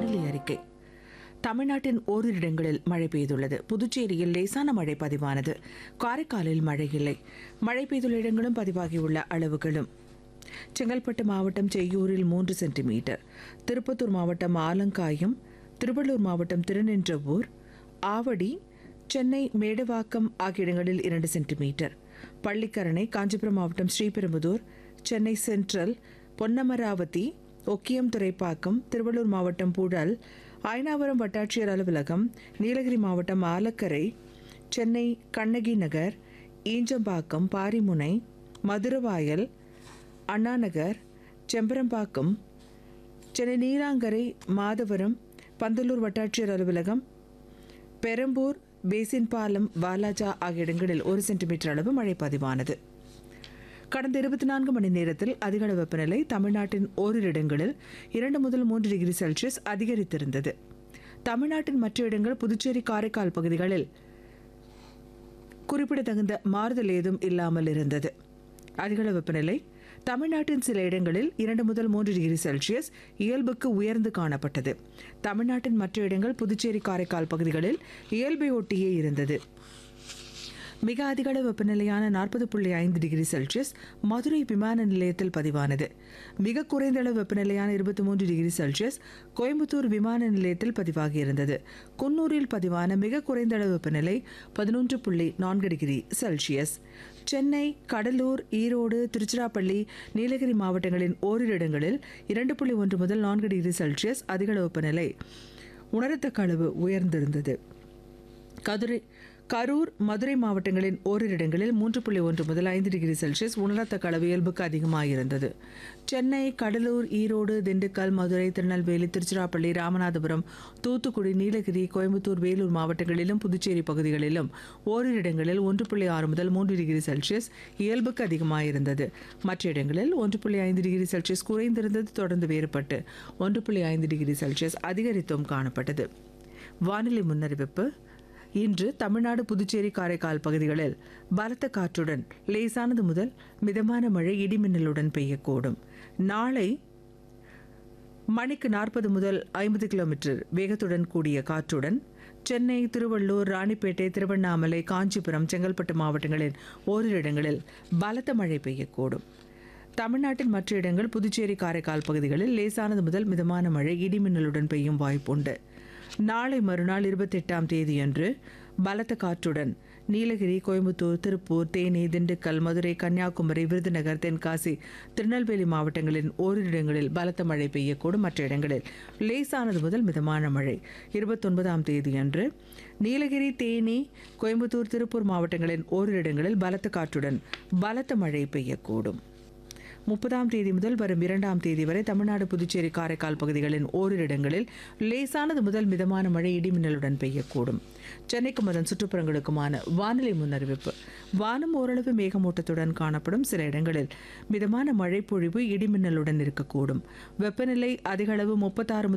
வானிலை அறிக்கை தமிழ்நாட்டின் ஓரிரு இடங்களில் மழை பெய்துள்ளது புதுச்சேரியில் லேசான மழை பதிவானது காரைக்காலில் மழை இல்லை மழை பெய்துள்ள இடங்களும் பதிவாகியுள்ள அளவுகளும் செங்கல்பட்டு மாவட்டம் செய்யூரில் மூன்று சென்டிமீட்டர் திருப்பத்தூர் மாவட்டம் ஆலங்காயம் திருவள்ளூர் மாவட்டம் திருநின்றவூர் ஆவடி சென்னை மேடவாக்கம் ஆகிய இடங்களில் இரண்டு சென்டிமீட்டர் பள்ளிக்கரணை காஞ்சிபுரம் மாவட்டம் ஸ்ரீபெரும்புதூர் சென்னை சென்ட்ரல் பொன்னமராவதி ஒக்கியம் துறைப்பாக்கம் திருவள்ளூர் மாவட்டம் புழல் அயனாவரம் வட்டாட்சியர் அலுவலகம் நீலகிரி மாவட்டம் ஆலக்கரை சென்னை கண்ணகி நகர் ஈஞ்சம்பாக்கம் பாரிமுனை மதுரவாயல் அண்ணாநகர் செம்பரம்பாக்கம் சென்னை நீலாங்கரை மாதவரம் பந்தலூர் வட்டாட்சியர் அலுவலகம் பெரம்பூர் பேசின் பாலம் வாலாஜா ஆகிய இடங்களில் ஒரு சென்டிமீட்டர் அளவு மழை பதிவானது கடந்த இருபத்தி நான்கு மணி நேரத்தில் அதிகளவு வெப்பநிலை தமிழ்நாட்டின் ஓரிரு இடங்களில் இரண்டு முதல் மூன்று டிகிரி செல்சியஸ் அதிகரித்திருந்தது தமிழ்நாட்டின் மற்ற இடங்கள் புதுச்சேரி காரைக்கால் பகுதிகளில் குறிப்பிடத்தகுந்த மாறுதல் ஏதும் இல்லாமல் இருந்தது அதிகளவு வெப்பநிலை தமிழ்நாட்டின் சில இடங்களில் இரண்டு முதல் மூன்று டிகிரி செல்சியஸ் இயல்புக்கு உயர்ந்து காணப்பட்டது தமிழ்நாட்டின் மற்ற இடங்கள் புதுச்சேரி காரைக்கால் பகுதிகளில் இயல்பை ஒட்டியே இருந்தது மிக அதிகளவு வெப்பநிலையான நாற்பது புள்ளி ஐந்து டிகிரி செல்சியஸ் மதுரை விமான நிலையத்தில் பதிவானது மிக குறைந்த அளவு வெப்பநிலையான இருபத்தி மூன்று டிகிரி செல்சியஸ் கோயம்புத்தூர் விமான நிலையத்தில் பதிவாகியிருந்தது குன்னூரில் பதிவான மிக குறைந்த அளவு வெப்பநிலை பதினொன்று புள்ளி நான்கு டிகிரி செல்சியஸ் சென்னை கடலூர் ஈரோடு திருச்சிராப்பள்ளி நீலகிரி மாவட்டங்களின் ஓரிரு இடங்களில் இரண்டு புள்ளி ஒன்று முதல் நான்கு டிகிரி செல்சியஸ் அதிகளவு வெப்பநிலை உணரத்தக்க அளவு உயர்ந்திருந்தது கதுரை கரூர் மதுரை மாவட்டங்களின் ஓரிரு இடங்களில் மூன்று புள்ளி ஒன்று முதல் ஐந்து டிகிரி செல்சியஸ் உணரத்தக்க அளவு இயல்புக்கு அதிகமாக இருந்தது சென்னை கடலூர் ஈரோடு திண்டுக்கல் மதுரை திருநெல்வேலி திருச்சிராப்பள்ளி ராமநாதபுரம் தூத்துக்குடி நீலகிரி கோயம்புத்தூர் வேலூர் மாவட்டங்களிலும் புதுச்சேரி பகுதிகளிலும் ஓரிரு இடங்களில் ஒன்று புள்ளி ஆறு முதல் மூன்று டிகிரி செல்சியஸ் இயல்புக்கு அதிகமாக இருந்தது மற்ற இடங்களில் ஒன்று புள்ளி ஐந்து டிகிரி செல்சியஸ் குறைந்திருந்தது தொடர்ந்து வேறுபட்டு ஒன்று புள்ளி ஐந்து டிகிரி செல்சியஸ் அதிகரித்தும் காணப்பட்டது வானிலை முன்னறிவிப்பு இன்று தமிழ்நாடு புதுச்சேரி காரைக்கால் பகுதிகளில் பலத்த காற்றுடன் லேசானது முதல் மிதமான மழை இடிமின்னலுடன் பெய்யக்கூடும் நாளை மணிக்கு நாற்பது முதல் ஐம்பது கிலோமீட்டர் வேகத்துடன் கூடிய காற்றுடன் சென்னை திருவள்ளூர் ராணிப்பேட்டை திருவண்ணாமலை காஞ்சிபுரம் செங்கல்பட்டு மாவட்டங்களின் ஓரிரு இடங்களில் பலத்த மழை பெய்யக்கூடும் தமிழ்நாட்டின் மற்ற இடங்கள் புதுச்சேரி காரைக்கால் பகுதிகளில் லேசானது முதல் மிதமான மழை இடிமின்னலுடன் பெய்யும் வாய்ப்புண்டு நாளை மறுநாள் இருபத்தெட்டாம் தேதியன்று பலத்த காற்றுடன் நீலகிரி கோயம்புத்தூர் திருப்பூர் தேனி திண்டுக்கல் மதுரை கன்னியாகுமரி விருதுநகர் தென்காசி திருநெல்வேலி மாவட்டங்களின் ஓரிரு இடங்களில் பலத்த மழை பெய்யக்கூடும் மற்ற இடங்களில் லேசானது முதல் மிதமான மழை இருபத்தொன்பதாம் தேதியன்று நீலகிரி தேனி கோயம்புத்தூர் திருப்பூர் மாவட்டங்களின் ஓரிரு இடங்களில் பலத்த காற்றுடன் பலத்த மழை பெய்யக்கூடும் முப்பதாம் தேதி முதல் வரும் இரண்டாம் தேதி வரை தமிழ்நாடு புதுச்சேரி காரைக்கால் பகுதிகளின் ஓரிரு இடங்களில் லேசானது முதல் மிதமான மழை இடிமின்னலுடன் பெய்யக்கூடும் சென்னைக்கும் அதன் சுற்றுப்புறங்களுக்குமான வானிலை முன்னறிவிப்பு வானம் ஓரளவு மேகமூட்டத்துடன் காணப்படும் சில இடங்களில் மிதமான மழை பொழிவு இடிமின்னலுடன் இருக்கக்கூடும் வெப்பநிலை அதிகளவு முப்பத்தாறு